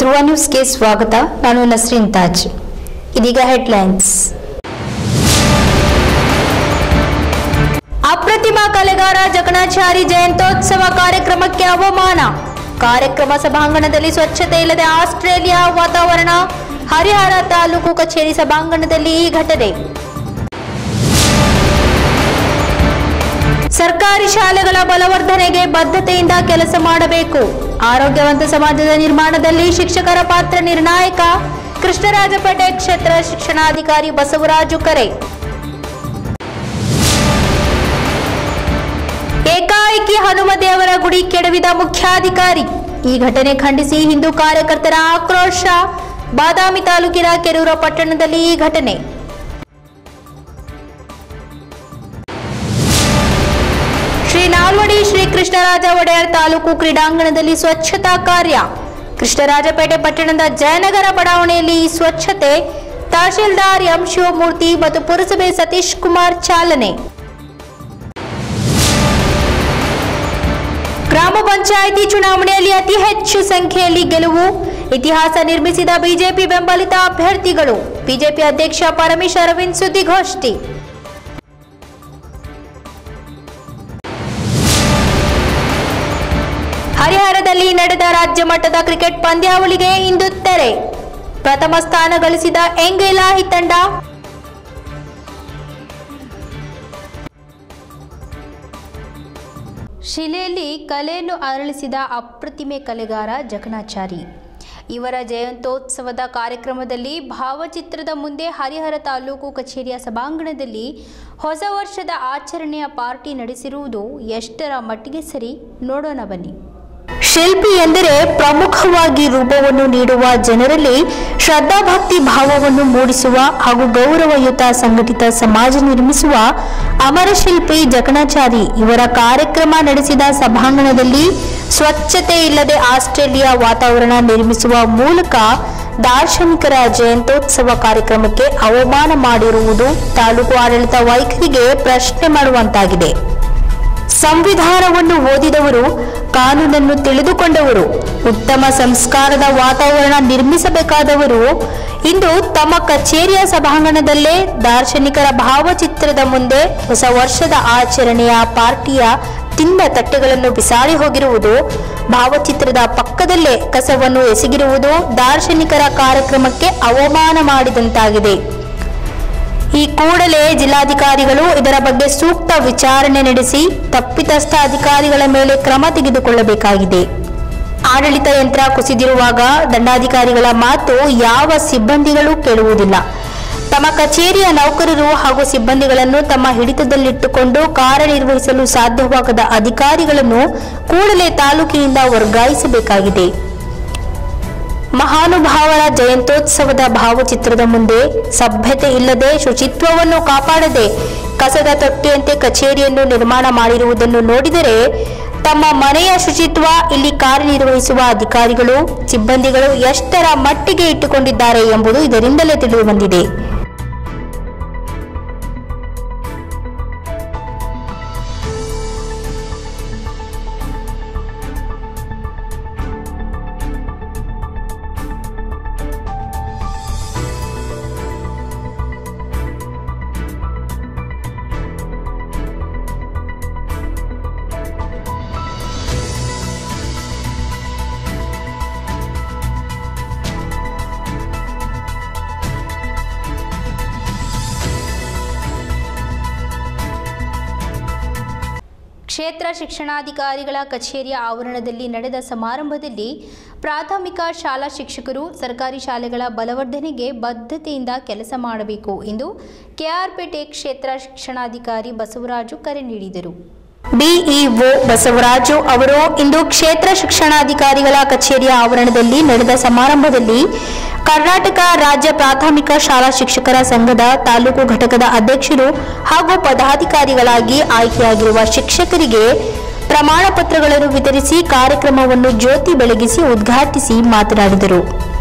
ಧ್ರುವ ನ್ಯೂಸ್ಗೆ ಸ್ವಾಗತ ನಾನು ನಸ್ರೀನ್ ತಾಜ್ ಇದೀಗ ಹೆಡ್ಲೈನ್ಸ್ ಅಪ್ರತಿಮ ಕಲೆಗಾರ ಜಕಣಾಚಾರಿ ಜಯಂತ್ಯೋತ್ಸವ ಕಾರ್ಯಕ್ರಮಕ್ಕೆ ಅವಮಾನ ಕಾರ್ಯಕ್ರಮ ಸಭಾಂಗಣದಲ್ಲಿ ಸ್ವಚ್ಛತೆ ಇಲ್ಲದೆ ಆಸ್ಟ್ರೇಲಿಯಾ ವಾತಾವರಣ ಹರಿಹರ ತಾಲೂಕು ಕಚೇರಿ ಸಭಾಂಗಣದಲ್ಲಿ ಈ ಘಟನೆ ಸರ್ಕಾರಿ ಶಾಲೆಗಳ ಬಲವರ್ಧನೆಗೆ ಬದ್ಧತೆಯಿಂದ ಕೆಲಸ ಮಾಡಬೇಕು ಆರೋಗ್ಯವಂತ ಸಮಾಜದ ನಿರ್ಮಾಣದಲ್ಲಿ ಶಿಕ್ಷಕರ ಪಾತ್ರ ನಿರ್ಣಾಯಕ ಕೃಷ್ಣರಾಜಪೇಟೆ ಕ್ಷೇತ್ರ ಶಿಕ್ಷಣಾಧಿಕಾರಿ ಬಸವರಾಜು ಕರೆ ಏಕಾಏಕಿ ಹನುಮದೇವರ ಗುಡಿ ಕೆಡವಿದ ಮುಖ್ಯಾಧಿಕಾರಿ ಈ ಘಟನೆ ಖಂಡಿಸಿ ಹಿಂದೂ ಕಾರ್ಯಕರ್ತರ ಆಕ್ರೋಶ ಬಾದಾಮಿ ತಾಲೂಕಿನ ಕೆರೂರ ಪಟ್ಟಣದಲ್ಲಿ ಈ ಘಟನೆ ಶ್ರೀ ನಾಲ್ವಡಿ ಶ್ರೀ ಕೃಷ್ಣರಾಜ ಒಡೆಯರ್ ತಾಲೂಕು ಕ್ರೀಡಾಂಗಣದಲ್ಲಿ ಸ್ವಚ್ಛತಾ ಕಾರ್ಯ ಕೃಷ್ಣರಾಜಪೇಟೆ ಪಟ್ಟಣದ ಜಯನಗರ ಬಡಾವಣೆಯಲ್ಲಿ ಈ ಸ್ವಚ್ಛತೆ ತಹಶೀಲ್ದಾರ್ ಎಂ ಶಿವಮೂರ್ತಿ ಮತ್ತು ಪುರಸಭೆ ಸತೀಶ್ ಕುಮಾರ್ ಚಾಲನೆ ಗ್ರಾಮ ಪಂಚಾಯಿತಿ ಚುನಾವಣೆಯಲ್ಲಿ ಅತಿ ಹೆಚ್ಚು ಸಂಖ್ಯೆಯಲ್ಲಿ ಗೆಲುವು ಇತಿಹಾಸ ನಿರ್ಮಿಸಿದ ಬಿಜೆಪಿ ಬೆಂಬಲಿತ ಅಭ್ಯರ್ಥಿಗಳು ಬಿಜೆಪಿ ಅಧ್ಯಕ್ಷ ಪರಮೇಶ್ ಅರವಿಂದ್ ಸುದ್ದಿಗೋಷ್ಠಿ ಹರಿಹರದಲ್ಲಿ ನಡೆದ ರಾಜ್ಯ ಮಟ್ಟದ ಕ್ರಿಕೆಟ್ ಪಂದ್ಯಾವಳಿಗೆ ಇಂದು ತೆರೆ ಪ್ರಥಮ ಸ್ಥಾನ ಗಳಿಸಿದ ಎಂಗೇಲಾಹಿ ತಂಡ ಶಿಲೆಯಲ್ಲಿ ಕಲೆಯನ್ನು ಅರಳಿಸಿದ ಅಪ್ರತಿಮೆ ಕಲೆಗಾರ ಜಕಣಾಚಾರಿ ಇವರ ಜಯಂತ್ಯೋತ್ಸವದ ಕಾರ್ಯಕ್ರಮದಲ್ಲಿ ಭಾವಚಿತ್ರದ ಮುಂದೆ ಹರಿಹರ ತಾಲೂಕು ಕಚೇರಿಯ ಸಭಾಂಗಣದಲ್ಲಿ ಹೊಸ ವರ್ಷದ ಆಚರಣೆಯ ಪಾರ್ಟಿ ನಡೆಸಿರುವುದು ಎಷ್ಟರ ಮಟ್ಟಿಗೆ ಸರಿ ನೋಡೋಣ ಬನ್ನಿ ಶಿಲ್ಪಿ ಎಂದರೆ ಪ್ರಮುಖವಾಗಿ ರೂಪವನ್ನು ನೀಡುವ ಜನರಲ್ಲಿ ಶ್ರದ್ಧಾಭಕ್ತಿ ಭಾವವನ್ನು ಮೂಡಿಸುವ ಹಾಗೂ ಗೌರವಯುತ ಸಂಘಟಿತ ಸಮಾಜ ನಿರ್ಮಿಸುವ ಅಮರ ಶಿಲ್ಪಿ ಜಕಣಾಚಾರಿ ಇವರ ಕಾರ್ಯಕ್ರಮ ನಡೆಸಿದ ಸಭಾಂಗಣದಲ್ಲಿ ಸ್ವಚ್ಛತೆ ಇಲ್ಲದೆ ಆಸ್ಟ್ರೇಲಿಯಾ ವಾತಾವರಣ ನಿರ್ಮಿಸುವ ಮೂಲಕ ದಾರ್ಶನಿಕರ ಜಯಂತ್ಯೋತ್ಸವ ಕಾರ್ಯಕ್ರಮಕ್ಕೆ ಅವಮಾನ ಮಾಡಿರುವುದು ತಾಲೂಕು ಆಡಳಿತ ವೈಖರಿಗೆ ಪ್ರಶ್ನೆ ಮಾಡುವಂತಾಗಿದೆ ಸಂವಿಧಾನವನ್ನು ಓದಿದವರು ಕಾನೂನನ್ನು ತಿಳಿದುಕೊಂಡವರು ಉತ್ತಮ ಸಂಸ್ಕಾರದ ವಾತಾವರಣ ನಿರ್ಮಿಸಬೇಕಾದವರು ಇಂದು ತಮ್ಮ ಕಚೇರಿಯ ಸಭಾಂಗಣದಲ್ಲೇ ದಾರ್ಶನಿಕರ ಭಾವಚಿತ್ರದ ಮುಂದೆ ಹೊಸ ವರ್ಷದ ಆಚರಣೆಯ ಪಾರ್ಟಿಯ ತಿಂದ ತಟ್ಟೆಗಳನ್ನು ಬಿಸಾಡಿ ಹೋಗಿರುವುದು ಭಾವಚಿತ್ರದ ಪಕ್ಕದಲ್ಲೇ ಕಸವನ್ನು ಎಸಗಿರುವುದು ದಾರ್ಶನಿಕರ ಕಾರ್ಯಕ್ರಮಕ್ಕೆ ಅವಮಾನ ಮಾಡಿದಂತಾಗಿದೆ ಈ ಕೂಡಲೇ ಜಿಲ್ಲಾಧಿಕಾರಿಗಳು ಇದರ ಬಗ್ಗೆ ಸೂಕ್ತ ವಿಚಾರಣೆ ನಡೆಸಿ ತಪ್ಪಿತಸ್ಥ ಅಧಿಕಾರಿಗಳ ಮೇಲೆ ಕ್ರಮ ತೆಗೆದುಕೊಳ್ಳಬೇಕಾಗಿದೆ ಆಡಳಿತ ಯಂತ್ರ ಕುಸಿದಿರುವಾಗ ದಂಡಾಧಿಕಾರಿಗಳ ಮಾತು ಯಾವ ಸಿಬ್ಬಂದಿಗಳೂ ಕೇಳುವುದಿಲ್ಲ ತಮ್ಮ ಕಚೇರಿಯ ನೌಕರರು ಹಾಗೂ ಸಿಬ್ಬಂದಿಗಳನ್ನು ತಮ್ಮ ಹಿಡಿತದಲ್ಲಿಟ್ಟುಕೊಂಡು ಕಾರ್ಯನಿರ್ವಹಿಸಲು ಸಾಧ್ಯವಾಗದ ಅಧಿಕಾರಿಗಳನ್ನು ಕೂಡಲೇ ತಾಲೂಕಿನಿಂದ ವರ್ಗಾಯಿಸಬೇಕಾಗಿದೆ ಮಹಾನುಭಾವರ ಜಯಂತ್ಯೋತ್ಸವದ ಭಾವಚಿತ್ರದ ಮುಂದೆ ಸಭ್ಯತೆ ಇಲ್ಲದೆ ಶುಚಿತ್ವವನ್ನು ಕಾಪಾಡದೆ ಕಸದ ತೊಟ್ಟಿಯಂತೆ ಕಚೇರಿಯನ್ನು ನಿರ್ಮಾಣ ಮಾಡಿರುವುದನ್ನು ನೋಡಿದರೆ ತಮ್ಮ ಮನೆಯ ಶುಚಿತ್ವ ಇಲ್ಲಿ ಕಾರ್ಯನಿರ್ವಹಿಸುವ ಅಧಿಕಾರಿಗಳು ಸಿಬ್ಬಂದಿಗಳು ಎಷ್ಟರ ಮಟ್ಟಿಗೆ ಇಟ್ಟುಕೊಂಡಿದ್ದಾರೆ ಎಂಬುದು ಇದರಿಂದಲೇ ತಿಳಿದು ಬಂದಿದೆ ಕ್ಷೇತ್ರ ಶಿಕ್ಷಣಾಧಿಕಾರಿಗಳ ಕಚೇರಿಯ ಆವರಣದಲ್ಲಿ ನಡೆದ ಸಮಾರಂಭದಲ್ಲಿ ಪ್ರಾಥಮಿಕ ಶಾಲಾ ಶಿಕ್ಷಕರು ಸರ್ಕಾರಿ ಶಾಲೆಗಳ ಬಲವರ್ಧನೆಗೆ ಬದ್ಧತೆಯಿಂದ ಕೆಲಸ ಮಾಡಬೇಕು ಎಂದು ಕೆಆರ್ಪೇಟೆ ಕ್ಷೇತ್ರ ಶಿಕ್ಷಣಾಧಿಕಾರಿ ಬಸವರಾಜು ಕರೆ ನೀಡಿದರು ಬಿಇಒ ಬಸವರಾಜು ಅವರು ಇಂದು ಕ್ಷೇತ್ರ ಶಿಕ್ಷಣಾಧಿಕಾರಿಗಳ ಕಚೇರಿಯ ಆವರಣದಲ್ಲಿ ನಡೆದ ಸಮಾರಂಭದಲ್ಲಿ ಕರ್ನಾಟಕ ರಾಜ್ಯ ಪ್ರಾಥಮಿಕ ಶಾಲಾ ಶಿಕ್ಷಕರ ಸಂಘದ ತಾಲೂಕು ಘಟಕದ ಅಧ್ಯಕ್ಷರು ಹಾಗೂ ಪದಾಧಿಕಾರಿಗಳಾಗಿ ಆಯ್ಕೆಯಾಗಿರುವ ಶಿಕ್ಷಕರಿಗೆ ಪ್ರಮಾಣ ಪತ್ರಗಳನ್ನು ವಿತರಿಸಿ ಕಾರ್ಯಕ್ರಮವನ್ನು ಜ್ಯೋತಿ ಬೆಳಗಿಸಿ ಉದ್ಘಾಟಿಸಿ ಮಾತನಾಡಿದರು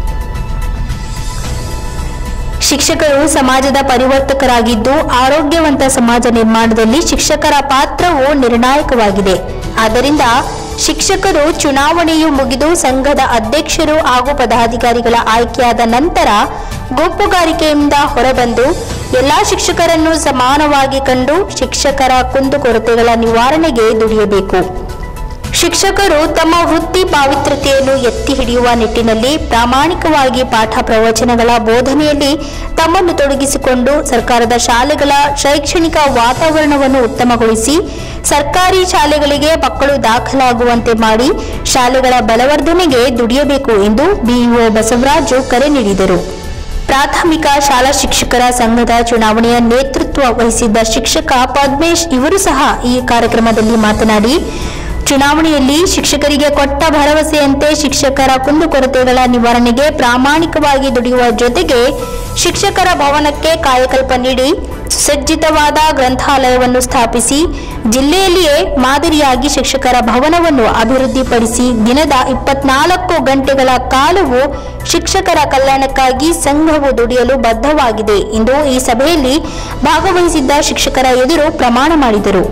ಶಿಕ್ಷಕರು ಸಮಾಜದ ಪರಿವರ್ತಕರಾಗಿದ್ದು ಆರೋಗ್ಯವಂತ ಸಮಾಜ ನಿರ್ಮಾಣದಲ್ಲಿ ಶಿಕ್ಷಕರ ಪಾತ್ರವು ನಿರ್ಣಾಯಕವಾಗಿದೆ ಆದ್ದರಿಂದ ಶಿಕ್ಷಕರು ಚುನಾವಣೆಯು ಮುಗಿದು ಸಂಘದ ಅಧ್ಯಕ್ಷರು ಹಾಗೂ ಪದಾಧಿಕಾರಿಗಳ ಆಯ್ಕೆಯಾದ ನಂತರ ಗುಂಪುಗಾರಿಕೆಯಿಂದ ಹೊರಬಂದು ಎಲ್ಲಾ ಶಿಕ್ಷಕರನ್ನು ಸಮಾನವಾಗಿ ಕಂಡು ಶಿಕ್ಷಕರ ಕುಂದುಕೊರತೆಗಳ ನಿವಾರಣೆಗೆ ದುಡಿಯಬೇಕು ಶಿಕ್ಷಕರು ತಮ್ಮ ವೃತ್ತಿ ಪಾವಿತ್ರ್ಯತೆಯನ್ನು ಎತ್ತಿ ಹಿಡಿಯುವ ನಿಟ್ಟಿನಲ್ಲಿ ಪ್ರಾಮಾಣಿಕವಾಗಿ ಪಾಠ ಪ್ರವಚನಗಳ ಬೋಧನೆಯಲ್ಲಿ ತಮ್ಮನ್ನು ತೊಡಗಿಸಿಕೊಂಡು ಸರ್ಕಾರದ ಶಾಲೆಗಳ ಶೈಕ್ಷಣಿಕ ವಾತಾವರಣವನ್ನು ಉತ್ತಮಗೊಳಿಸಿ ಸರ್ಕಾರಿ ಶಾಲೆಗಳಿಗೆ ಮಕ್ಕಳು ದಾಖಲಾಗುವಂತೆ ಮಾಡಿ ಶಾಲೆಗಳ ಬಲವರ್ಧನೆಗೆ ದುಡಿಯಬೇಕು ಎಂದು ಬಿಇಒ ಬಸವರಾಜು ಕರೆ ನೀಡಿದರು ಪ್ರಾಥಮಿಕ ಶಾಲಾ ಶಿಕ್ಷಕರ ಸಂಘದ ಚುನಾವಣೆಯ ನೇತೃತ್ವ ವಹಿಸಿದ್ದ ಶಿಕ್ಷಕ ಪದ್ಮೇಶ್ ಇವರು ಸಹ ಈ ಕಾರ್ಯಕ್ರಮದಲ್ಲಿ ಮಾತನಾಡಿ ಚುನಾವಣೆಯಲ್ಲಿ ಶಿಕ್ಷಕರಿಗೆ ಕೊಟ್ಟ ಭರವಸೆಯಂತೆ ಶಿಕ್ಷಕರ ಕುಂದುಕೊರತೆಗಳ ನಿವಾರಣೆಗೆ ಪ್ರಾಮಾಣಿಕವಾಗಿ ದುಡಿಯುವ ಜೊತೆಗೆ ಶಿಕ್ಷಕರ ಭವನಕ್ಕೆ ಕಾಯಕಲ್ಪ ನೀಡಿ ಸುಸಜ್ಜಿತವಾದ ಗ್ರಂಥಾಲಯವನ್ನು ಸ್ಥಾಪಿಸಿ ಜಿಲ್ಲೆಯಲ್ಲಿಯೇ ಮಾದರಿಯಾಗಿ ಶಿಕ್ಷಕರ ಭವನವನ್ನು ಅಭಿವೃದ್ಧಿಪಡಿಸಿ ದಿನದ ಇಪ್ಪತ್ನಾಲ್ಕು ಗಂಟೆಗಳ ಕಾಲವು ಶಿಕ್ಷಕರ ಕಲ್ಯಾಣಕ್ಕಾಗಿ ಸಂಘವು ದುಡಿಯಲು ಬದ್ಧವಾಗಿದೆ ಎಂದು ಈ ಸಭೆಯಲ್ಲಿ ಭಾಗವಹಿಸಿದ್ದ ಶಿಕ್ಷಕರ ಎದುರು ಪ್ರಮಾಣ ಮಾಡಿದರು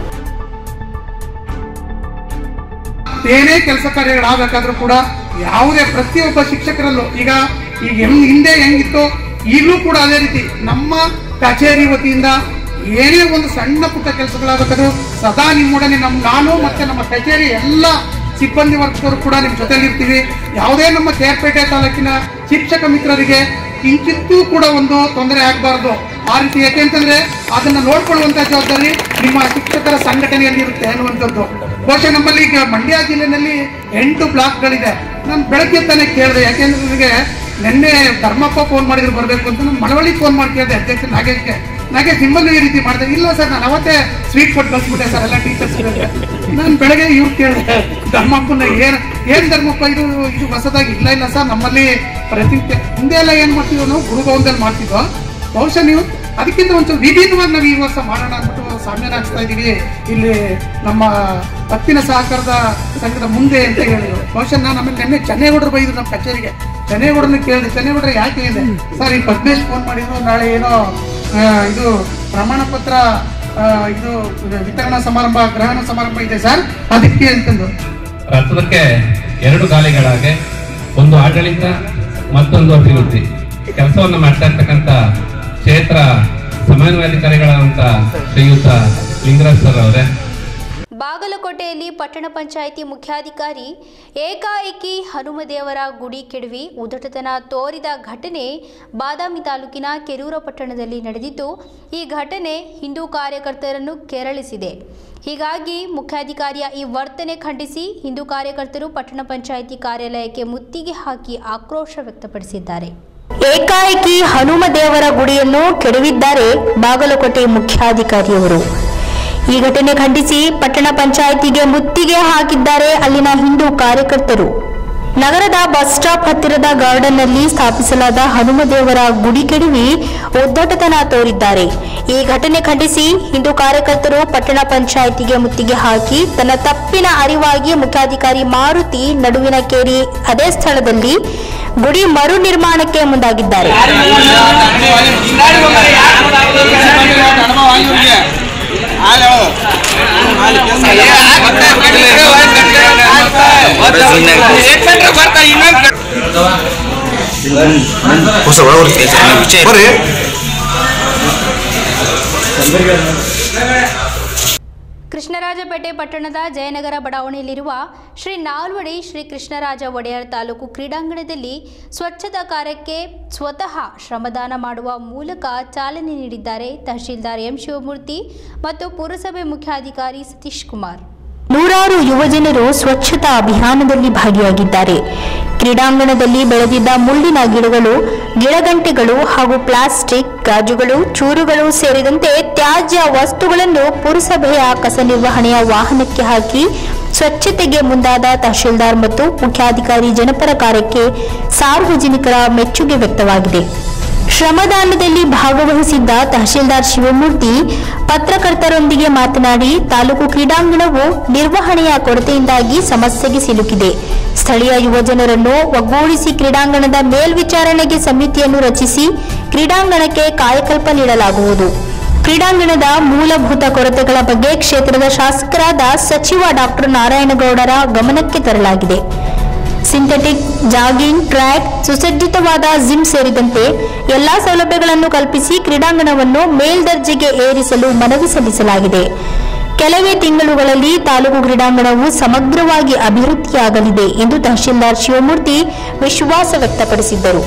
ಏನೇ ಕೆಲಸ ಕಾರ್ಯಗಳಾಗಬೇಕಾದ್ರೂ ಕೂಡ ಯಾವುದೇ ಪ್ರತಿಯೊಬ್ಬ ಶಿಕ್ಷಕರಲ್ಲೂ ಈಗ ಈಗ ಹೆಂಗ್ ಹಿಂದೆ ಹೆಂಗಿತ್ತು ಈಗಲೂ ಕೂಡ ಅದೇ ರೀತಿ ನಮ್ಮ ಕಚೇರಿ ವತಿಯಿಂದ ಏನೇ ಒಂದು ಸಣ್ಣ ಪುಟ್ಟ ಕೆಲಸಗಳಾಗಬೇಕಾದ್ರೂ ಸದಾ ನಿಮ್ಮೊಡನೆ ನಮ್ಮ ನಾನು ಮತ್ತೆ ನಮ್ಮ ಕಚೇರಿ ಎಲ್ಲ ಸಿಬ್ಬಂದಿ ವರ್ಗದವರು ಕೂಡ ನಿಮ್ಮ ಜೊತೆಲಿ ಇರ್ತೀವಿ ಯಾವುದೇ ನಮ್ಮ ಕೇರ್ಪೇಟೆ ತಾಲೂಕಿನ ಶಿಕ್ಷಕ ಮಿತ್ರರಿಗೆ ಕಿಂಚಿತ್ತೂ ಕೂಡ ಒಂದು ತೊಂದರೆ ಆಗಬಾರ್ದು ಆ ರೀತಿ ಯಾಕೆಂತಂದ್ರೆ ಅದನ್ನ ನೋಡ್ಕೊಳ್ಳುವಂತ ಜವಾಬ್ದಾರಿ ನಿಮ್ಮ ಶಿಕ್ಷಕರ ಸಂಘಟನೆಯಲ್ಲಿ ಇರುತ್ತೆ ಅನ್ನುವಂಥದ್ದು ಬಹುಶಃ ನಮ್ಮಲ್ಲಿ ಈಗ ಮಂಡ್ಯ ಜಿಲ್ಲೆನಲ್ಲಿ ಎಂಟು ಬ್ಲಾಕ್ಗಳಿದೆ ನಾನು ಬೆಳಗ್ಗೆ ತಾನೇ ಕೇಳಿದೆ ಯಾಕೆಂದ್ರೆ ನನಗೆ ನಿನ್ನೆ ಧರ್ಮಪ್ಪ ಫೋನ್ ಮಾಡಿದ್ರು ಬರಬೇಕು ಅಂತ ನಾನು ಮಳವಳ್ಳಿ ಫೋನ್ ಮಾಡಿ ಕೇಳಿದೆ ಅಧ್ಯಕ್ಷ ನಾಗೇಶ್ಗೆ ನಾಗೇಶ್ ನಿಮ್ಮಲ್ಲೂ ಈ ರೀತಿ ಮಾಡಿದೆ ಇಲ್ಲ ಸರ್ ನಾನು ಅವತ್ತೇ ಸ್ವೀಟ್ ಕೊಟ್ಟು ಕಳ್ಸ್ಬಿಟ್ಟೆ ಸರ್ ಎಲ್ಲ ಟೀಚರ್ಸ್ ನಾನು ಬೆಳಗ್ಗೆ ಇವ್ರು ಕೇಳಿದೆ ಧರ್ಮಪ್ಪನ ಏನ್ ಏನ್ ಧರ್ಮಪ್ಪ ಇದು ಇದು ಹೊಸದಾಗಿ ಇಲ್ಲ ಇಲ್ಲ ಸರ್ ನಮ್ಮಲ್ಲಿ ಪ್ರತಿ ಹಿಂದೆ ಎಲ್ಲ ಏನ್ ಮಾಡ್ತೀವೋ ನಾವು ಗುರುಭವನದಲ್ಲಿ ಮಾಡ್ತಿದ್ವೋ ಬಹುಶಃ ನೀವು ಅದಕ್ಕಿಂತ ಒಂಚೂರು ವಿಭಿನ್ನವಾಗಿ ನಾವು ಈ ವರ್ಷ ಮಾಡೋಣ ಅಂದ್ಬಿಟ್ಟು ಸಾಮ್ಯಾನ ಹಾಕ್ಸ್ತಾ ಇದೀವಿ ಇಲ್ಲಿ ನಮ್ಮ ಹತ್ತಿನ ಸಹಕಾರದ ಸಂಘದ ಮುಂದೆ ಅಂತ ಹೇಳಿದ್ರು ಬಹುಶಃ ನಾನು ಆಮೇಲೆ ನೆನ್ನೆ ಚೆನ್ನೇಗೌಡರು ಬೈದ್ರು ನಮ್ಮ ಕಚೇರಿಗೆ ಚೆನ್ನೇಗೌಡರನ್ನ ಕೇಳಿದೆ ಚೆನ್ನೇಗೌಡರು ಯಾಕೆ ಇದೆ ಸರ್ ಈ ಪದ್ಮೇಶ್ ಫೋನ್ ಮಾಡಿದ್ರು ನಾಳೆ ಏನೋ ಆ, ಇದು ಪ್ರಮಾಣ ಪತ್ರ ಆ, ಇದು ವಿತರಣಾ ಸಮಾರಂಭ ಗ್ರಹಣ ಸಮಾರಂಭ ಇದೆ ಸರ್ ಅದಕ್ಕೆ ಅಂತಂದು ರಥಕ್ಕೆ ಎರಡು ಗಾಲಿಗಳಾಗೆ ಒಂದು ಆಡಳಿತ ಮತ್ತೊಂದು ಅಭಿವೃದ್ಧಿ ಕೆಲಸವನ್ನು ಮಾಡ್ತಾ ಇರ್ತಕ್ಕಂಥ ಕ್ಷೇತ್ರ ಸಮನ್ವಯಾಧಿಕಾರಿಗಳಾದಂಥ ಶ್ರೀಯುತ ಲಿಂಗರಾಜ್ ಸರ್ ಅವರೇ ಬಾಗಲಕೋಟೆಯಲ್ಲಿ ಪಟ್ಟಣ ಪಂಚಾಯಿತಿ ಮುಖ್ಯಾಧಿಕಾರಿ ಏಕಾಏಕಿ ಹನುಮದೇವರ ಗುಡಿ ಕೆಡವಿ ಉದಟತನ ತೋರಿದ ಘಟನೆ ಬಾದಾಮಿ ತಾಲೂಕಿನ ಕೆರೂರ ಪಟ್ಟಣದಲ್ಲಿ ನಡೆದಿದ್ದು ಈ ಘಟನೆ ಹಿಂದೂ ಕಾರ್ಯಕರ್ತರನ್ನು ಕೆರಳಿಸಿದೆ ಹೀಗಾಗಿ ಮುಖ್ಯಾಧಿಕಾರಿಯ ಈ ವರ್ತನೆ ಖಂಡಿಸಿ ಹಿಂದೂ ಕಾರ್ಯಕರ್ತರು ಪಟ್ಟಣ ಪಂಚಾಯಿತಿ ಕಾರ್ಯಾಲಯಕ್ಕೆ ಮುತ್ತಿಗೆ ಹಾಕಿ ಆಕ್ರೋಶ ವ್ಯಕ್ತಪಡಿಸಿದ್ದಾರೆ ಏಕಾಏಕಿ ಹನುಮದೇವರ ಗುಡಿಯನ್ನು ಕೆಡವಿದ್ದಾರೆ ಬಾಗಲಕೋಟೆ ಮುಖ್ಯಾಧಿಕಾರಿಯವರು ಈ ಘಟನೆ ಖಂಡಿಸಿ ಪಟ್ಟಣ ಪಂಚಾಯಿತಿಗೆ ಮುತ್ತಿಗೆ ಹಾಕಿದ್ದಾರೆ ಅಲ್ಲಿನ ಹಿಂದೂ ಕಾರ್ಯಕರ್ತರು ನಗರದ ಬಸ್ ಸ್ಟಾಪ್ ಹತ್ತಿರದ ಗಾರ್ಡನ್ನಲ್ಲಿ ಸ್ಥಾಪಿಸಲಾದ ಹನುಮದೇವರ ಗುಡಿ ಕೆಡವಿ ಒದ್ದಟತನ ತೋರಿದ್ದಾರೆ ಈ ಘಟನೆ ಖಂಡಿಸಿ ಹಿಂದೂ ಕಾರ್ಯಕರ್ತರು ಪಟ್ಟಣ ಪಂಚಾಯಿತಿಗೆ ಮುತ್ತಿಗೆ ಹಾಕಿ ತನ್ನ ತಪ್ಪಿನ ಅರಿವಾಗಿ ಮುಖ್ಯಾಧಿಕಾರಿ ಮಾರುತಿ ನಡುವಿನ ಕೇರಿ ಅದೇ ಸ್ಥಳದಲ್ಲಿ ಗುಡಿ ಮರು ನಿರ್ಮಾಣಕ್ಕೆ ಮುಂದಾಗಿದ್ದಾರೆ ಹೊಸ ಒಳವರ್ತಿ ವಿಷಯ ಬರ್ರಿ ಕೃಷ್ಣರಾಜಪೇಟೆ ಪಟ್ಟಣದ ಜಯನಗರ ಬಡಾವಣೆಯಲ್ಲಿರುವ ಶ್ರೀ ನಾಲ್ವಡಿ ಶ್ರೀ ಕೃಷ್ಣರಾಜ ಒಡೆಯರ್ ತಾಲೂಕು ಕ್ರೀಡಾಂಗಣದಲ್ಲಿ ಸ್ವಚ್ಛತಾ ಕಾರ್ಯಕ್ಕೆ ಸ್ವತಃ ಶ್ರಮದಾನ ಮಾಡುವ ಮೂಲಕ ಚಾಲನೆ ನೀಡಿದ್ದಾರೆ ತಹಶೀಲ್ದಾರ್ ಎಂ ಶಿವಮೂರ್ತಿ ಮತ್ತು ಪುರಸಭೆ ಮುಖ್ಯಾಧಿಕಾರಿ ಸತೀಶ್ ಕುಮಾರ್ ನೂರಾರು ಯುವಜನರು ಸ್ವಚ್ಛತಾ ಅಭಿಯಾನದಲ್ಲಿ ಭಾಗಿಯಾಗಿದ್ದಾರೆ ಕ್ರೀಡಾಂಗಣದಲ್ಲಿ ಬೆಳೆದಿದ್ದ ಮುಳ್ಳಿನ ಗಿಡಗಳು ಗಿಡಗಂಟೆಗಳು ಹಾಗೂ ಪ್ಲಾಸ್ಟಿಕ್ ಗಾಜುಗಳು ಚೂರುಗಳು ಸೇರಿದಂತೆ ತ್ಯಾಜ್ಯ ವಸ್ತುಗಳನ್ನು ಪುರಸಭೆಯ ಕಸ ನಿರ್ವಹಣೆಯ ವಾಹನಕ್ಕೆ ಹಾಕಿ ಸ್ವಚ್ಛತೆಗೆ ಮುಂದಾದ ತಹಶೀಲ್ದಾರ್ ಮತ್ತು ಮುಖ್ಯಾಧಿಕಾರಿ ಜನಪರ ಕಾರ್ಯಕ್ಕೆ ಸಾರ್ವಜನಿಕರ ಮೆಚ್ಚುಗೆ ವ್ಯಕ್ತವಾಗಿದೆ ಶ್ರಮದಾನದಲ್ಲಿ ಭಾಗವಹಿಸಿದ್ದ ತಹಶೀಲ್ದಾರ್ ಶಿವಮೂರ್ತಿ ಪತ್ರಕರ್ತರೊಂದಿಗೆ ಮಾತನಾಡಿ ತಾಲೂಕು ಕ್ರೀಡಾಂಗಣವು ನಿರ್ವಹಣೆಯ ಕೊರತೆಯಿಂದಾಗಿ ಸಮಸ್ಯೆಗೆ ಸಿಲುಕಿದೆ ಸ್ಥಳೀಯ ಯುವಜನರನ್ನು ಒಗ್ಗೂಡಿಸಿ ಕ್ರೀಡಾಂಗಣದ ಮೇಲ್ವಿಚಾರಣೆಗೆ ಸಮಿತಿಯನ್ನು ರಚಿಸಿ ಕ್ರೀಡಾಂಗಣಕ್ಕೆ ಕಾಯಕಲ್ಪ ನೀಡಲಾಗುವುದು ಕ್ರೀಡಾಂಗಣದ ಮೂಲಭೂತ ಕೊರತೆಗಳ ಬಗ್ಗೆ ಕ್ಷೇತ್ರದ ಶಾಸಕರಾದ ಸಚಿವ ಡಾಕ್ಟರ್ ನಾರಾಯಣಗೌಡರ ಗಮನಕ್ಕೆ ತರಲಾಗಿದೆ ಸಿಂಥೆಟಿಕ್ ಜಾಗಿಂಗ್ ಟ್ರ್ಯಾಕ್ ಸುಸಜ್ಜಿತವಾದ ಜಿಮ್ ಸೇರಿದಂತೆ ಎಲ್ಲಾ ಸೌಲಭ್ಯಗಳನ್ನು ಕಲ್ಪಿಸಿ ಕ್ರೀಡಾಂಗಣವನ್ನು ಮೇಲ್ದರ್ಜೆಗೆ ಏರಿಸಲು ಮನವಿ ಸಲ್ಲಿಸಲಾಗಿದೆ ಕೆಲವೇ ತಿಂಗಳುಗಳಲ್ಲಿ ತಾಲೂಕು ಕ್ರೀಡಾಂಗಣವು ಸಮಗ್ರವಾಗಿ ಅಭಿವೃದ್ಧಿಯಾಗಲಿದೆ ಎಂದು ತಹಶೀಲ್ದಾರ್ ಶಿವಮೂರ್ತಿ ವಿಶ್ವಾಸ ವ್ಯಕ್ತಪಡಿಸಿದ್ದರು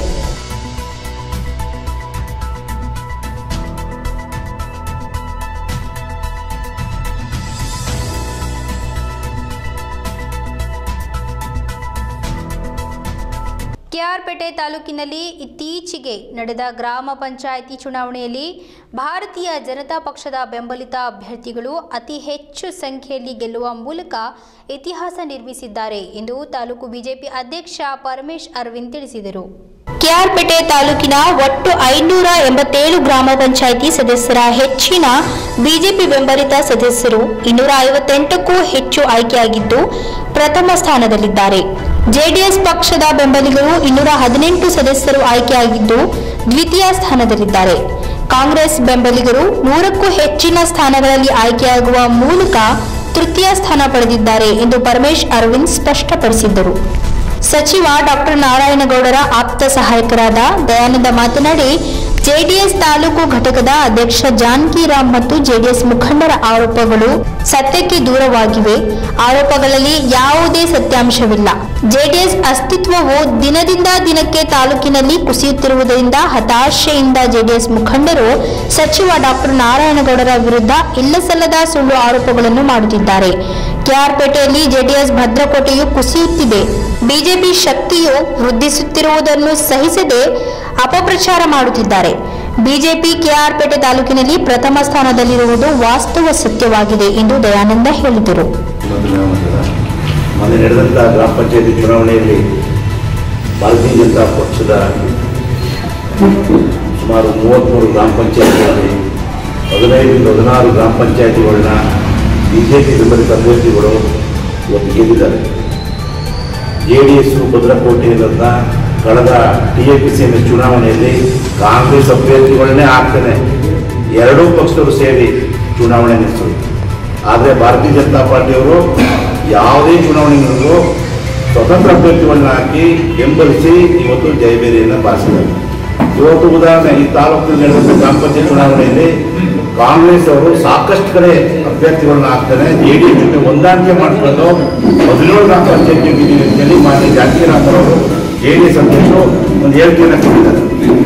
ಕೆಆರ್ಪೇಟೆ ತಾಲೂಕಿನಲ್ಲಿ ಇತ್ತೀಚೆಗೆ ನಡೆದ ಗ್ರಾಮ ಪಂಚಾಯಿತಿ ಚುನಾವಣೆಯಲ್ಲಿ ಭಾರತೀಯ ಜನತಾ ಪಕ್ಷದ ಬೆಂಬಲಿತ ಅಭ್ಯರ್ಥಿಗಳು ಅತಿ ಹೆಚ್ಚು ಸಂಖ್ಯೆಯಲ್ಲಿ ಗೆಲ್ಲುವ ಮೂಲಕ ಇತಿಹಾಸ ನಿರ್ಮಿಸಿದ್ದಾರೆ ಎಂದು ತಾಲೂಕು ಬಿಜೆಪಿ ಅಧ್ಯಕ್ಷ ಪರಮೇಶ್ ಅರವಿಂದ್ ತಿಳಿಸಿದರು ಕೆಆರ್ಪೇಟೆ ತಾಲೂಕಿನ ಒಟ್ಟು ಐನೂರ ಎಂಬತ್ತೇಳು ಗ್ರಾಮ ಪಂಚಾಯಿತಿ ಸದಸ್ಯರ ಹೆಚ್ಚಿನ ಬಿಜೆಪಿ ಬೆಂಬಲಿತ ಸದಸ್ಯರು ಇನ್ನೂರ ಐವತ್ತೆಂಟಕ್ಕೂ ಹೆಚ್ಚು ಆಯ್ಕೆಯಾಗಿದ್ದು ಪ್ರಥಮ ಸ್ಥಾನದಲ್ಲಿದ್ದಾರೆ ಜೆಡಿಎಸ್ ಪಕ್ಷದ ಬೆಂಬಲಿಗರು ಇನ್ನೂರ ಹದಿನೆಂಟು ಸದಸ್ಯರು ಆಯ್ಕೆಯಾಗಿದ್ದು ದ್ವಿತೀಯ ಸ್ಥಾನದಲ್ಲಿದ್ದಾರೆ ಕಾಂಗ್ರೆಸ್ ಬೆಂಬಲಿಗರು ನೂರಕ್ಕೂ ಹೆಚ್ಚಿನ ಸ್ಥಾನಗಳಲ್ಲಿ ಆಯ್ಕೆಯಾಗುವ ಮೂಲಕ ತೃತೀಯ ಸ್ಥಾನ ಪಡೆದಿದ್ದಾರೆ ಎಂದು ಪರಮೇಶ್ ಅರವಿಂದ್ ಸ್ಪಷ್ಟಪಡಿಸಿದ್ದರು ಸಚಿವ ಡಾಕ್ಟರ್ ನಾರಾಯಣಗೌಡರ ಆಪ್ತ ಸಹಾಯಕರಾದ ದಯಾನಂದ ಮಾತನಾಡಿ ಜೆಡಿಎಸ್ ತಾಲೂಕು ಘಟಕದ ಅಧ್ಯಕ್ಷ ಜಾನಕಿ ರಾಮ್ ಮತ್ತು ಜೆಡಿಎಸ್ ಮುಖಂಡರ ಆರೋಪಗಳು ಸತ್ಯಕ್ಕೆ ದೂರವಾಗಿವೆ ಆರೋಪಗಳಲ್ಲಿ ಯಾವುದೇ ಸತ್ಯಾಂಶವಿಲ್ಲ ಜೆಡಿಎಸ್ ಅಸ್ತಿತ್ವವು ದಿನದಿಂದ ದಿನಕ್ಕೆ ತಾಲೂಕಿನಲ್ಲಿ ಕುಸಿಯುತ್ತಿರುವುದರಿಂದ ಹತಾಶೆಯಿಂದ ಜೆಡಿಎಸ್ ಮುಖಂಡರು ಸಚಿವ ಡಾಕ್ಟರ್ ನಾರಾಯಣಗೌಡರ ವಿರುದ್ಧ ಇಲ್ಲಸಲ್ಲದ ಸುಳ್ಳು ಆರೋಪಗಳನ್ನು ಮಾಡುತ್ತಿದ್ದಾರೆ ಕೆಆರ್ಪೇಟೆಯಲ್ಲಿ ಜೆಡಿಎಸ್ ಭದ್ರಕೋಟೆಯು ಕುಸಿಯುತ್ತಿದೆ ಬಿಜೆಪಿ ಶಕ್ತಿಯು ವೃದ್ಧಿಸುತ್ತಿರುವುದನ್ನು ಸಹಿಸದೆ ಅಪಪ್ರಚಾರ ಮಾಡುತ್ತಿದ್ದಾರೆ ಬಿಜೆಪಿ ಕೆಆರ್ಪೇಟೆ ತಾಲೂಕಿನಲ್ಲಿ ಪ್ರಥಮ ಸ್ಥಾನದಲ್ಲಿರುವುದು ವಾಸ್ತವ ಸತ್ಯವಾಗಿದೆ ಎಂದು ದಯಾನಂದ ಹೇಳಿದರು ಮೊನ್ನೆ ನಡೆದಂಥ ಗ್ರಾಮ ಪಂಚಾಯತಿ ಚುನಾವಣೆಯಲ್ಲಿ ಭಾರತೀಯ ಜನತಾ ಪಕ್ಷದ ಸುಮಾರು ಮೂವತ್ತ್ಮೂರು ಗ್ರಾಮ ಪಂಚಾಯತಿಗಳಲ್ಲಿ ಹದಿನೈದರಿಂದ ಹದಿನಾರು ಗ್ರಾಮ ಪಂಚಾಯತಿಗಳನ್ನ ಬಿ ಜೆ ಪಿ ಬೆಂಬಲಿತ ಅಭ್ಯರ್ಥಿಗಳು ಇವತ್ತು ಗೆದ್ದಿದ್ದಾರೆ ಜೆ ಡಿ ಎಸ್ ಭದ್ರಕೋಟೆಯಿಂದ ಕಳೆದ T A P C M ಚುನಾವಣೆಯಲ್ಲಿ ಕಾಂಗ್ರೆಸ್ ಅಭ್ಯರ್ಥಿಗಳನ್ನೇ ಆಗ್ತಾನೆ ಎರಡೂ ಪಕ್ಷದವರು ಸೇರಿ ಚುನಾವಣೆ ನಡೆಸಿದ್ರು ಆದರೆ ಭಾರತೀಯ ಜನತಾ ಪಾರ್ಟಿಯವರು ಯಾವುದೇ ಚುನಾವಣೆಗಳಿಗೂ ಸ್ವತಂತ್ರ ಅಭ್ಯರ್ಥಿಗಳನ್ನ ಹಾಕಿ ಬೆಂಬಲಿಸಿ ಇವತ್ತು ಜಯಬೇರಿಯನ್ನು ಬಾರಿಸಿದ್ದಾರೆ ಇವತ್ತು ಉದಾಹರಣೆ ಈ ತಾಲೂಕಿನಲ್ಲಿ ನಡೆದಂಥ ಗ್ರಾಮ ಪಂಚಾಯತ್ ಚುನಾವಣೆಯಲ್ಲಿ ಕಾಂಗ್ರೆಸ್ ಅವರು ಸಾಕಷ್ಟು ಕಡೆ ಅಭ್ಯರ್ಥಿಗಳನ್ನ ಹಾಕ್ತಾರೆ ಜೆ ಡಿ ಎಸ್ ಜೊತೆ ಹೊಂದಾಣಿಕೆ ಮಾಡಿಕೊಂಡು ಹದಿನೇಳು ಗ್ರಾಮ ಪಂಚಾಯತಿ ಅಂತೇಳಿ ಮಾನ್ಯ ಜಾನಕಿರಾಮ್ ಅವರು ಜೆ ಡಿ ಎಸ್ ಅಧ್ಯಕ್ಷರು ಒಂದು ಹೇಳಿಕೆಯನ್ನು ಕೊಟ್ಟಿದ್ದಾರೆ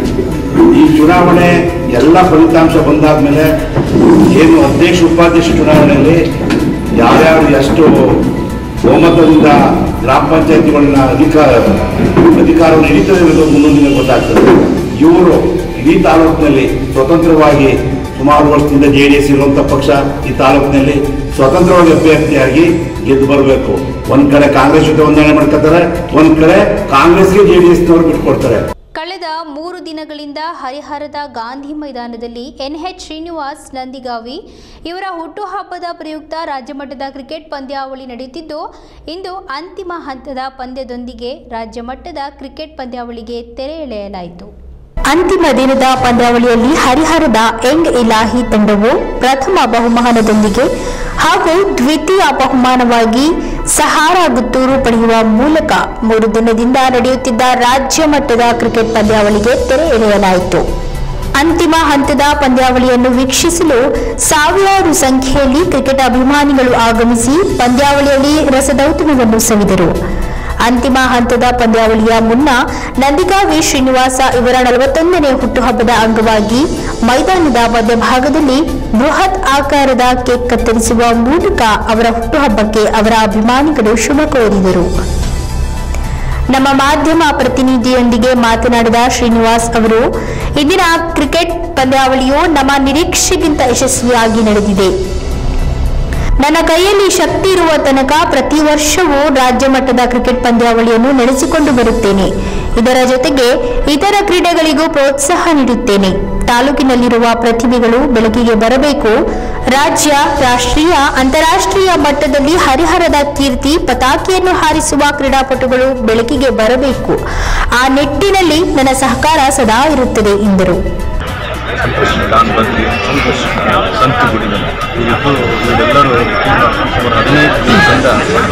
ಈ ಚುನಾವಣೆ ಎಲ್ಲ ಫಲಿತಾಂಶ ಬಂದಾದ್ಮೇಲೆ ಏನು ಅಧ್ಯಕ್ಷ ಉಪಾಧ್ಯಕ್ಷ ಚುನಾವಣೆಯಲ್ಲಿ ಯಾರ್ಯಾರು ಎಷ್ಟು ಬಹುಮತದಿಂದ ಗ್ರಾಮ ಪಂಚಾಯತಿಗಳನ್ನ ಅಧಿಕಾರ ಅಧಿಕಾರವನ್ನು ಹಿಡಿತದೆ ಅನ್ನೋದು ಮುಂದೊಂದು ದಿನ ಗೊತ್ತಾಗ್ತದೆ ಇವರು ಇಡೀ ತಾಲೂಕಿನಲ್ಲಿ ಸ್ವತಂತ್ರವಾಗಿ ಸುಮಾರು ವರ್ಷದಿಂದ ಜೆ ಡಿ ಎಸ್ ಇರುವಂಥ ಪಕ್ಷ ಈ ತಾಲೂಕಿನಲ್ಲಿ ಸ್ವತಂತ್ರವಾಗಿ ಅಭ್ಯರ್ಥಿಯಾಗಿ ಗೆದ್ದು ಬರಬೇಕು ಒಂದ್ ಕಡೆ ಕಾಂಗ್ರೆಸ್ ಜೊತೆ ಹೊಂದಾಣೆ ಮಾಡ್ಕೊತಾರೆ ಒಂದ್ ಕಡೆ ಕಾಂಗ್ರೆಸ್ಗೆ ಜೆ ಡಿ ಎಸ್ನವ್ರು ಬಿಟ್ಕೊಡ್ತಾರೆ ಕಳೆದ ಮೂರು ದಿನಗಳಿಂದ ಹರಿಹರದ ಗಾಂಧಿ ಮೈದಾನದಲ್ಲಿ ಎನ್ಎಚ್ ಶ್ರೀನಿವಾಸ್ ನಂದಿಗಾವಿ ಇವರ ಹುಟ್ಟುಹಬ್ಬದ ಪ್ರಯುಕ್ತ ರಾಜ್ಯಮಟ್ಟದ ಕ್ರಿಕೆಟ್ ಪಂದ್ಯಾವಳಿ ನಡೆಯುತ್ತಿದ್ದು ಇಂದು ಅಂತಿಮ ಹಂತದ ಪಂದ್ಯದೊಂದಿಗೆ ರಾಜ್ಯಮಟ್ಟದ ಕ್ರಿಕೆಟ್ ಪಂದ್ಯಾವಳಿಗೆ ತೆರೆ ಎಳೆಯಲಾಯಿತು ಅಂತಿಮ ದಿನದ ಪಂದ್ಯಾವಳಿಯಲ್ಲಿ ಹರಿಹರದ ಯಂಗ್ ಇಲಾಹಿ ತಂಡವು ಪ್ರಥಮ ಬಹುಮಾನದೊಂದಿಗೆ ಹಾಗೂ ದ್ವಿತೀಯ ಬಹುಮಾನವಾಗಿ ಸಹಾರಾ ಗುತ್ತೂರು ಪಡೆಯುವ ಮೂಲಕ ಮೂರು ದಿನದಿಂದ ನಡೆಯುತ್ತಿದ್ದ ರಾಜ್ಯ ಮಟ್ಟದ ಕ್ರಿಕೆಟ್ ಪಂದ್ಯಾವಳಿಗೆ ತೆರೆ ಎಳೆಯಲಾಯಿತು ಅಂತಿಮ ಹಂತದ ಪಂದ್ಯಾವಳಿಯನ್ನು ವೀಕ್ಷಿಸಲು ಸಾವಿರಾರು ಸಂಖ್ಯೆಯಲ್ಲಿ ಕ್ರಿಕೆಟ್ ಅಭಿಮಾನಿಗಳು ಆಗಮಿಸಿ ಪಂದ್ಯಾವಳಿಯಲ್ಲಿ ರಸದೌತಣವನ್ನು ಸವಿದರು ಅಂತಿಮ ಹಂತದ ಪಂದ್ಯಾವಳಿಯ ಮುನ್ನ ನಂದಿಗಾವಿ ಶ್ರೀನಿವಾಸ ಇವರ ನಲವತ್ತೊಂದನೇ ಹುಟ್ಟುಹಬ್ಬದ ಅಂಗವಾಗಿ ಮೈದಾನದ ಮಧ್ಯಭಾಗದಲ್ಲಿ ಬೃಹತ್ ಆಕಾರದ ಕೇಕ್ ಕತ್ತರಿಸುವ ಮೂಲಕ ಅವರ ಹುಟ್ಟುಹಬ್ಬಕ್ಕೆ ಅವರ ಅಭಿಮಾನಿಗಳು ಶುಭ ಕೋರಿದರು ನಮ್ಮ ಮಾಧ್ಯಮ ಪ್ರತಿನಿಧಿಯೊಂದಿಗೆ ಮಾತನಾಡಿದ ಶ್ರೀನಿವಾಸ್ ಅವರು ಇಂದಿನ ಕ್ರಿಕೆಟ್ ಪಂದ್ಯಾವಳಿಯು ನಮ್ಮ ನಿರೀಕ್ಷೆಗಿಂತ ಯಶಸ್ವಿಯಾಗಿ ನಡೆದಿದೆ ನನ್ನ ಕೈಯಲ್ಲಿ ಶಕ್ತಿ ಇರುವ ತನಕ ಪ್ರತಿ ವರ್ಷವೂ ರಾಜ್ಯ ಮಟ್ಟದ ಕ್ರಿಕೆಟ್ ಪಂದ್ಯಾವಳಿಯನ್ನು ನಡೆಸಿಕೊಂಡು ಬರುತ್ತೇನೆ ಇದರ ಜೊತೆಗೆ ಇತರ ಕ್ರೀಡೆಗಳಿಗೂ ಪ್ರೋತ್ಸಾಹ ನೀಡುತ್ತೇನೆ ತಾಲೂಕಿನಲ್ಲಿರುವ ಪ್ರತಿಭೆಗಳು ಬೆಳಕಿಗೆ ಬರಬೇಕು ರಾಜ್ಯ ರಾಷ್ಟ್ರೀಯ ಅಂತಾರಾಷ್ಟ್ರೀಯ ಮಟ್ಟದಲ್ಲಿ ಹರಿಹರದ ಕೀರ್ತಿ ಪತಾಕೆಯನ್ನು ಹಾರಿಸುವ ಕ್ರೀಡಾಪಟುಗಳು ಬೆಳಕಿಗೆ ಬರಬೇಕು ಆ ನಿಟ್ಟಿನಲ್ಲಿ ನನ್ನ ಸಹಕಾರ ಸದಾ ಇರುತ್ತದೆ ಎಂದರು ಸಂತೋಷ್ ಡಾನ್ ಬದ್ರಿ ಸಂತ ಗುಡಿನಲ್ಲಿ ಇವತ್ತು ಇವರೆಲ್ಲರೂ ತುಂಬ ಸುಮಾರು ಹದಿನೈದು ದಿವಸದಿಂದ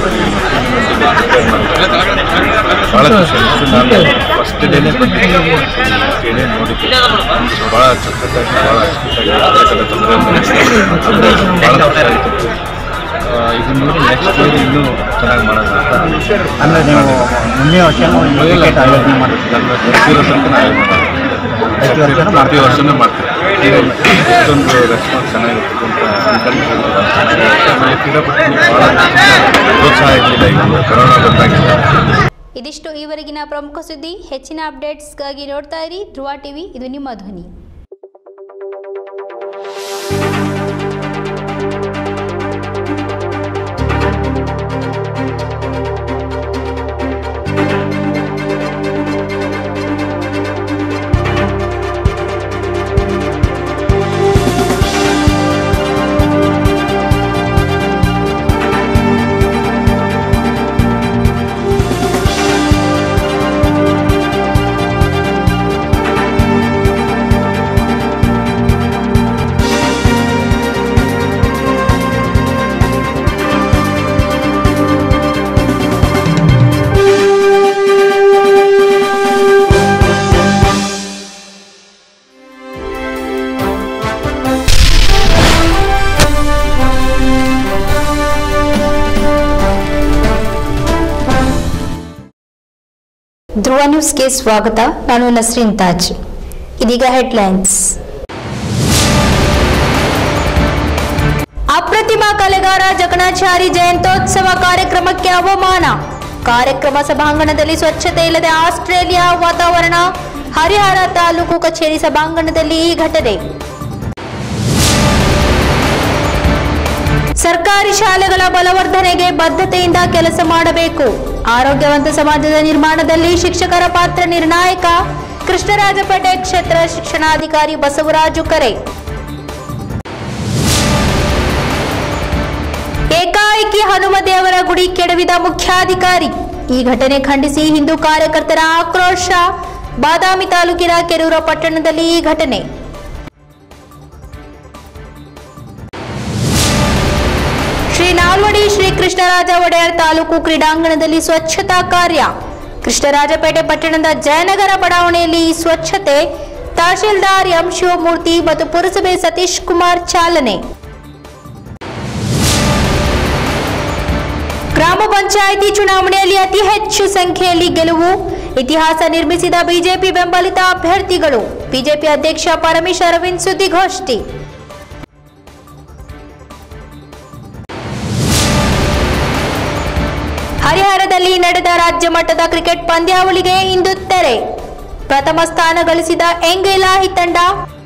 ಭಾಳ ಖುಷಿ ಆಯಿತು ನಾನು ಫಸ್ಟ್ ಡೇನೇ ಕೇಳಿ ನೋಡಿದ್ದೆ ಭಾಳ ಅಚ್ಚುಕಟ್ಟಾಗಿ ಭಾಳ ಅಚ್ಚುಕಟ್ಟಾಗಿ ತೊಂದರೆ ಭಾಳ ಖುಷಿ ಆಯಿತು ಇದನ್ನ ನೋಡಿ ನೆಕ್ಸ್ಟ್ ಡೇ ಇನ್ನೂ ಚೆನ್ನಾಗಿ ಮಾಡೋಣ ಅಂತ ಅಂದರೆ ನೀವು ಮುಂದಿನ ವರ್ಷ ಕ್ರಿಕೆಟ್ ಆಯೋಜನೆ ಮಾಡ್ತೀವಿ ನನ್ನ ಪ್ರತಿ ವರ್ಷಕ್ಕೂ ನಾನು ಪ್ರತಿ ವರ್ಷನೂ ಪ್ರತಿ ವರ್ಷನೂ ಮಾಡ್ತೀನಿ ಇಷ್ಟೊಂದು ರೆಸ್ಪಾನ್ಸ್ ಚೆನ್ನಾಗಿರುತ್ತೆ ಅಂತ ಅನ್ಕೊಂಡಿದ್ದೀನಿ ಆಮೇಲೆ ಕ್ರೀಡಾಪಟುಗಳು ಭಾಳ ಪ್ರೋತ್ಸಾಹ ಇರಲಿಲ್ಲ ಈಗ ಕೊರೋನಾ ಬಂದಾಗಿಲ್ಲ ಇದಿಷ್ಟು ಈವರೆಗಿನ ಪ್ರಮುಖ ಸುದ್ದಿ ಹೆಚ್ಚಿನ ಅಪ್ಡೇಟ್ಸ್ಗಾಗಿ ನೋಡ್ತಾ ಇರಿ ಧ್ರುವ ಟಿವಿ ಇದು ನಿಮ್ಮ ಧ್ವನಿ ಧ್ರುವ ನ್ಯೂಸ್ಗೆ ಸ್ವಾಗತ ನಾನು ನಸ್ರೀನ್ ತಾಜ್ ಇದೀಗ ಹೆಡ್ಲೈನ್ಸ್ ಅಪ್ರತಿಮ ಕಲೆಗಾರ ಜಕಣಾಚಾರಿ ಜಯಂತ್ಯೋತ್ಸವ ಕಾರ್ಯಕ್ರಮಕ್ಕೆ ಅವಮಾನ ಕಾರ್ಯಕ್ರಮ ಸಭಾಂಗಣದಲ್ಲಿ ಸ್ವಚ್ಛತೆ ಇಲ್ಲದೆ ಆಸ್ಟ್ರೇಲಿಯಾ ವಾತಾವರಣ ಹರಿಹರ ತಾಲೂಕು ಕಚೇರಿ ಸಭಾಂಗಣದಲ್ಲಿ ಈ ಘಟನೆ ಸರ್ಕಾರಿ ಶಾಲೆಗಳ ಬಲವರ್ಧನೆಗೆ ಬದ್ಧತೆಯಿಂದ ಕೆಲಸ ಮಾಡಬೇಕು ಆರೋಗ್ಯವಂತ ಸಮಾಜದ ನಿರ್ಮಾಣದಲ್ಲಿ ಶಿಕ್ಷಕರ ಪಾತ್ರ ನಿರ್ಣಾಯಕ ಕೃಷ್ಣರಾಜಪೇಟೆ ಕ್ಷೇತ್ರ ಶಿಕ್ಷಣಾಧಿಕಾರಿ ಬಸವರಾಜು ಕರೆ ಏಕಾಏಕಿ ಹನುಮದೇವರ ಗುಡಿ ಕೆಡವಿದ ಮುಖ್ಯಾಧಿಕಾರಿ ಈ ಘಟನೆ ಖಂಡಿಸಿ ಹಿಂದೂ ಕಾರ್ಯಕರ್ತರ ಆಕ್ರೋಶ ಬಾದಾಮಿ ತಾಲೂಕಿನ ಕೆರೂರ ಪಟ್ಟಣದಲ್ಲಿ ಈ ಘಟನೆ ಶ್ರೀ ನಾಲ್ವಡಿ ಶ್ರೀ ಕೃಷ್ಣರಾಜ ಒಡೆಯರ್ ತಾಲೂಕು ಕ್ರೀಡಾಂಗಣದಲ್ಲಿ ಸ್ವಚ್ಛತಾ ಕಾರ್ಯ ಕೃಷ್ಣರಾಜಪೇಟೆ ಪಟ್ಟಣದ ಜಯನಗರ ಬಡಾವಣೆಯಲ್ಲಿ ಈ ಸ್ವಚ್ಛತೆ ತಹಶೀಲ್ದಾರ್ ಎಂ ಶಿವಮೂರ್ತಿ ಮತ್ತು ಪುರಸಭೆ ಸತೀಶ್ ಕುಮಾರ್ ಚಾಲನೆ ಗ್ರಾಮ ಪಂಚಾಯಿತಿ ಚುನಾವಣೆಯಲ್ಲಿ ಅತಿ ಹೆಚ್ಚು ಸಂಖ್ಯೆಯಲ್ಲಿ ಗೆಲುವು ಇತಿಹಾಸ ನಿರ್ಮಿಸಿದ ಬಿಜೆಪಿ ಬೆಂಬಲಿತ ಅಭ್ಯರ್ಥಿಗಳು ಬಿಜೆಪಿ ಅಧ್ಯಕ್ಷ ಪರಮೇಶ್ ಅರವಿಂದ್ ಸುದ್ದಿಗೋಷ್ಠಿ ಹರಿಹರದಲ್ಲಿ ನಡೆದ ರಾಜ್ಯ ಮಟ್ಟದ ಕ್ರಿಕೆಟ್ ಪಂದ್ಯಾವಳಿಗೆ ಇಂದು ತೆರೆ ಪ್ರಥಮ ಸ್ಥಾನ ಗಳಿಸಿದ ಎಂಗೆಲಾಹಿ ತಂಡ